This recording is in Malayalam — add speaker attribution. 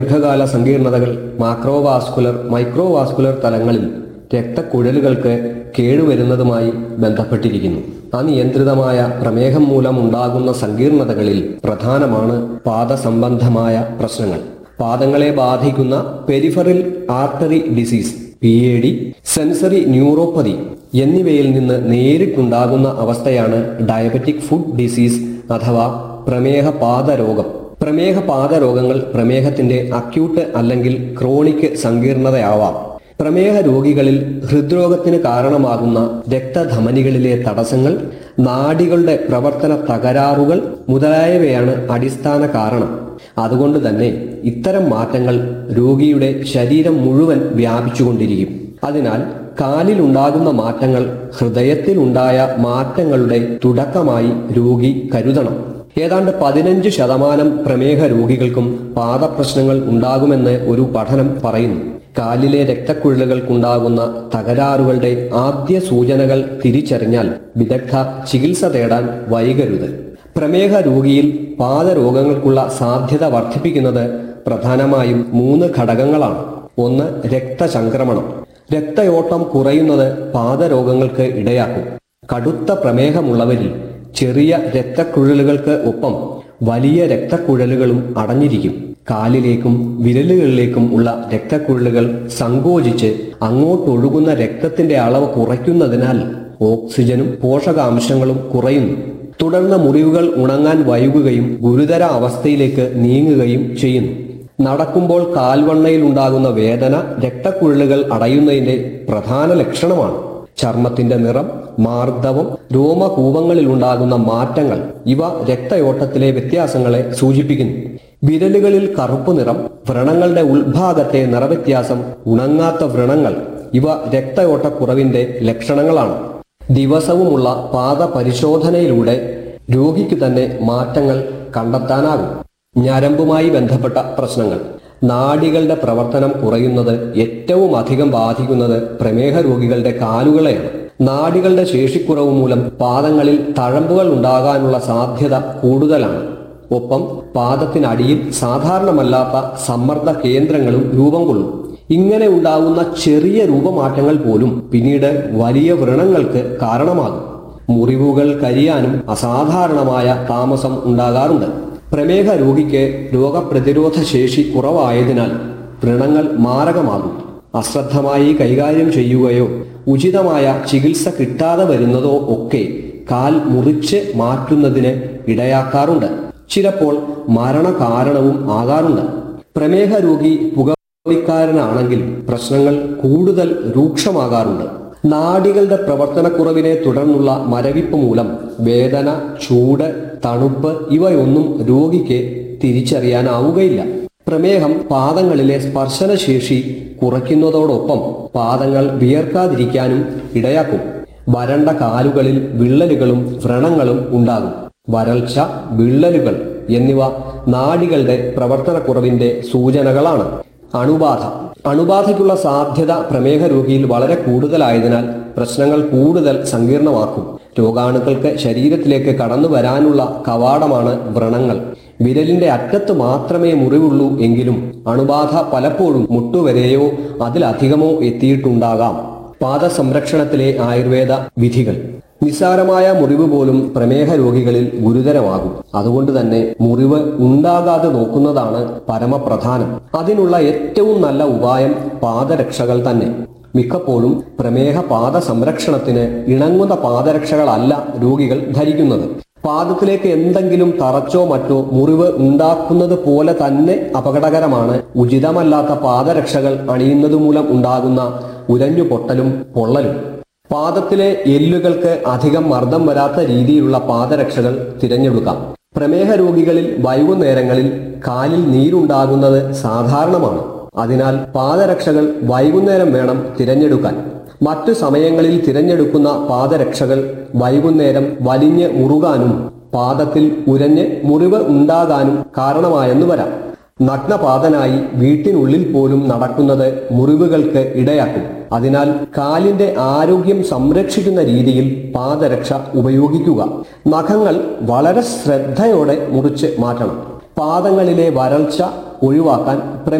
Speaker 1: ദീർഘകാല സങ്കീർണതകൾ മാക്രോവാസ്കുലർ മൈക്രോവാസ്കുലർ തലങ്ങളിൽ രക്തക്കുഴലുകൾക്ക് കേടുവരുന്നതുമായി ബന്ധപ്പെട്ടിരിക്കുന്നു അനിയന്ത്രിതമായ പ്രമേഹം മൂലം ഉണ്ടാകുന്ന സങ്കീർണതകളിൽ പ്രധാനമാണ് പാദസംബന്ധമായ പ്രശ്നങ്ങൾ പാദങ്ങളെ ബാധിക്കുന്ന peripheral artery disease P A D sensory neuropathy എന്നിവയിൽ നിന്ന് നേരിട്ടുണ്ടാകുന്ന അവസ്ഥയാണ് ഡയബറ്റിക് ഫുഡ് ഡിസീസ് അഥവാ പ്രമേഹ പാദരോഗം പ്രമേഹ പാദരോഗങ്ങൾ പ്രമേഹത്തിന്റെ അക്യൂട്ട് അല്ലെങ്കിൽ ക്രോണിക് സങ്കീർണതയാവാം പ്രമേഹ രോഗികളിൽ ഹൃദ്രോഗത്തിന് കാരണമാകുന്ന രക്തധമനികളിലെ തടസ്സങ്ങൾ നാഡികളുടെ പ്രവർത്തന തകരാറുകൾ മുതലായവയാണ് അടിസ്ഥാന കാരണം അതുകൊണ്ട് തന്നെ ഇത്തരം മാറ്റങ്ങൾ രോഗിയുടെ ശരീരം മുഴുവൻ വ്യാപിച്ചുകൊണ്ടിരിക്കും അതിനാൽ കാലിൽ ഉണ്ടാകുന്ന മാറ്റങ്ങൾ ഹൃദയത്തിൽ ഉണ്ടായ മാറ്റങ്ങളുടെ തുടക്കമായി രോഗി കരുതണം ഏതാണ്ട് പതിനഞ്ച് ശതമാനം പ്രമേഹ രോഗികൾക്കും പാദപ്രശ്നങ്ങൾ ഉണ്ടാകുമെന്ന് ഒരു പഠനം പറയുന്നു കാലിലെ രക്തക്കുഴലുകൾക്കുണ്ടാകുന്ന തകരാറുകളുടെ ആദ്യ സൂചനകൾ തിരിച്ചറിഞ്ഞാൽ വിദഗ്ധ ചികിത്സ തേടാൻ വൈകരുത് പ്രമേഹ രോഗിയിൽ പാദരോഗങ്ങൾക്കുള്ള സാധ്യത വർദ്ധിപ്പിക്കുന്നത് പ്രധാനമായും മൂന്ന് ഘടകങ്ങളാണ് ഒന്ന് രക്തചംക്രമണം രക്തയോട്ടം കുറയുന്നത് പാദരോഗങ്ങൾക്ക് ഇടയാക്കും കടുത്ത പ്രമേഹമുള്ളവരിൽ ചെറിയ രക്തക്കുഴലുകൾക്ക് ഒപ്പം വലിയ രക്തക്കുഴലുകളും അടഞ്ഞിരിക്കും കാലിലേക്കും വിരലുകളിലേക്കും ഉള്ള രക്തക്കുഴലുകൾ സങ്കോചിച്ച് അങ്ങോട്ടൊഴുകുന്ന രക്തത്തിന്റെ അളവ് കുറയ്ക്കുന്നതിനാൽ ഓക്സിജനും പോഷകാംശങ്ങളും കുറയുന്നു തുടർന്ന് മുറിവുകൾ ഉണങ്ങാൻ വൈകുകയും ഗുരുതര അവസ്ഥയിലേക്ക് നീങ്ങുകയും ചെയ്യുന്നു നടക്കുമ്പോൾ കാൽവണ്ണയിൽ ഉണ്ടാകുന്ന വേദന രക്തക്കുഴലുകൾ അടയുന്നതിന്റെ പ്രധാന ലക്ഷണമാണ് ചർമ്മത്തിന്റെ നിറം മാർദ്ദവം രോമകൂപങ്ങളിൽ ഉണ്ടാകുന്ന മാറ്റങ്ങൾ ഇവ രക്തയോട്ടത്തിലെ വ്യത്യാസങ്ങളെ സൂചിപ്പിക്കുന്നു വിരലുകളിൽ കറുപ്പ് നിറം വ്രണങ്ങളുടെ ഉൾഭാഗത്തെ നിറവ്യത്യാസം ഉണങ്ങാത്ത വ്രണങ്ങൾ ഇവ രക്തയോട്ടക്കുറവിന്റെ ലക്ഷണങ്ങളാണ് ദിവസവുമുള്ള പാദ പരിശോധനയിലൂടെ രോഗിക്ക് തന്നെ മാറ്റങ്ങൾ കണ്ടെത്താനാകും ഞരമ്പുമായി ബന്ധപ്പെട്ട പ്രശ്നങ്ങൾ നാഡികളുടെ പ്രവർത്തനം കുറയുന്നത് ഏറ്റവും അധികം ബാധിക്കുന്നത് പ്രമേഹ രോഗികളുടെ കാലുകളെയാണ് നാഡികളുടെ ശേഷിക്കുറവ് മൂലം പാദങ്ങളിൽ തഴമ്പുകൾ ഉണ്ടാകാനുള്ള സാധ്യത കൂടുതലാണ് ഒപ്പം പാദത്തിനടിയിൽ സാധാരണമല്ലാത്ത സമ്മർദ്ദ കേന്ദ്രങ്ങളും രൂപം കൊള്ളും ഇങ്ങനെ ഉണ്ടാകുന്ന ചെറിയ രൂപമാറ്റങ്ങൾ പോലും പിന്നീട് വലിയ വ്രണങ്ങൾക്ക് കാരണമാകും മുറിവുകൾ കരിയാനും അസാധാരണമായ താമസം ഉണ്ടാകാറുണ്ട് പ്രമേഹ രോഗിക്ക് രോഗപ്രതിരോധ ശേഷി കുറവായതിനാൽ വ്രണങ്ങൾ മാരകമാകും അശ്രദ്ധമായി കൈകാര്യം ചെയ്യുകയോ ഉചിതമായ ചികിത്സ കിട്ടാതെ വരുന്നതോ ഒക്കെ കാൽ മുറിച്ച് മാറ്റുന്നതിന് ഇടയാക്കാറുണ്ട് ചിലപ്പോൾ മരണകാരണവും ആകാറുണ്ട് പ്രമേഹ രോഗി പുകവലിക്കാരനാണെങ്കിൽ പ്രശ്നങ്ങൾ കൂടുതൽ രൂക്ഷമാകാറുണ്ട് നാഡികളുടെ പ്രവർത്തനക്കുറവിനെ തുടർന്നുള്ള മരവിപ്പ് മൂലം വേദന ചൂട് തണുപ്പ് ഇവയൊന്നും രോഗിക്ക് തിരിച്ചറിയാനാവുകയില്ല പ്രമേഹം പാദങ്ങളിലെ സ്പർശനശേഷി കുറയ്ക്കുന്നതോടൊപ്പം പാദങ്ങൾ വിയർക്കാതിരിക്കാനും ഇടയാക്കും വരണ്ട കാലുകളിൽ വിള്ളലുകളും വ്രണങ്ങളും ഉണ്ടാകും വരൾച്ച വിള്ളലുകൾ എന്നിവ നാഡികളുടെ പ്രവർത്തനക്കുറവിന്റെ സൂചനകളാണ് അണുബാധ അണുബാധയ്ക്കുള്ള സാധ്യത പ്രമേഹ രോഗിയിൽ വളരെ കൂടുതലായതിനാൽ പ്രശ്നങ്ങൾ കൂടുതൽ സങ്കീർണമാക്കും രോഗാണുക്കൾക്ക് ശരീരത്തിലേക്ക് കടന്നു വരാനുള്ള കവാടമാണ് വ്രണങ്ങൾ വിരലിന്റെ അറ്റത്ത് മാത്രമേ മുറിവുള്ളൂ എങ്കിലും അണുബാധ പലപ്പോഴും മുട്ടുവരെയോ അതിലധികമോ എത്തിയിട്ടുണ്ടാകാം പാദസംരക്ഷണത്തിലെ ആയുർവേദ വിധികൾ നിസ്സാരമായ മുറിവ് പോലും പ്രമേഹ രോഗികളിൽ ഗുരുതരമാകും അതുകൊണ്ട് തന്നെ മുറിവ് ഉണ്ടാകാതെ നോക്കുന്നതാണ് പരമപ്രധാനം അതിനുള്ള ഏറ്റവും നല്ല ഉപായം പാദരക്ഷകൾ തന്നെ മിക്കപ്പോഴും പ്രമേഹ പാദ സംരക്ഷണത്തിന് ഇണങ്ങുന്ന പാദരക്ഷകളല്ല രോഗികൾ ധരിക്കുന്നത് പാദത്തിലേക്ക് എന്തെങ്കിലും തറച്ചോ മറ്റോ മുറിവ് ഉണ്ടാക്കുന്നത് പോലെ തന്നെ അപകടകരമാണ് ഉചിതമല്ലാത്ത പാദരക്ഷകൾ അണിയുന്നത് മൂലം ഉണ്ടാകുന്ന ഉലഞ്ഞു പൊട്ടലും പൊള്ളലും പാദത്തിലെ എല്ലുകൾക്ക് അധികം മർദ്ദം വരാത്ത രീതിയിലുള്ള പാദരക്ഷകൾ തിരഞ്ഞെടുക്കാം പ്രമേഹ രോഗികളിൽ വൈകുന്നേരങ്ങളിൽ കാലിൽ നീരുണ്ടാകുന്നത് സാധാരണമാണ് അതിനാൽ പാദരക്ഷകൾ വൈകുന്നേരം വേണം തിരഞ്ഞെടുക്കാൻ മറ്റു സമയങ്ങളിൽ തിരഞ്ഞെടുക്കുന്ന പാദരക്ഷകൾ വൈകുന്നേരം വലിഞ്ഞ് മുറുകാനും പാദത്തിൽ ഉരഞ്ഞ് മുറിവ് ഉണ്ടാകാനും കാരണമായെന്ന് വരാം നഗ്നപാതനായി വീട്ടിനുള്ളിൽ പോലും നടക്കുന്നത് മുറിവുകൾക്ക് ഇടയാക്കും അതിനാൽ കാലിന്റെ ആരോഗ്യം സംരക്ഷിക്കുന്ന രീതിയിൽ പാദരക്ഷ ഉപയോഗിക്കുക നഖങ്ങൾ വളരെ ശ്രദ്ധയോടെ മുറിച്ച് മാറ്റണം പാദങ്ങളിലെ വരൾച്ച ഒഴിവാക്കാൻ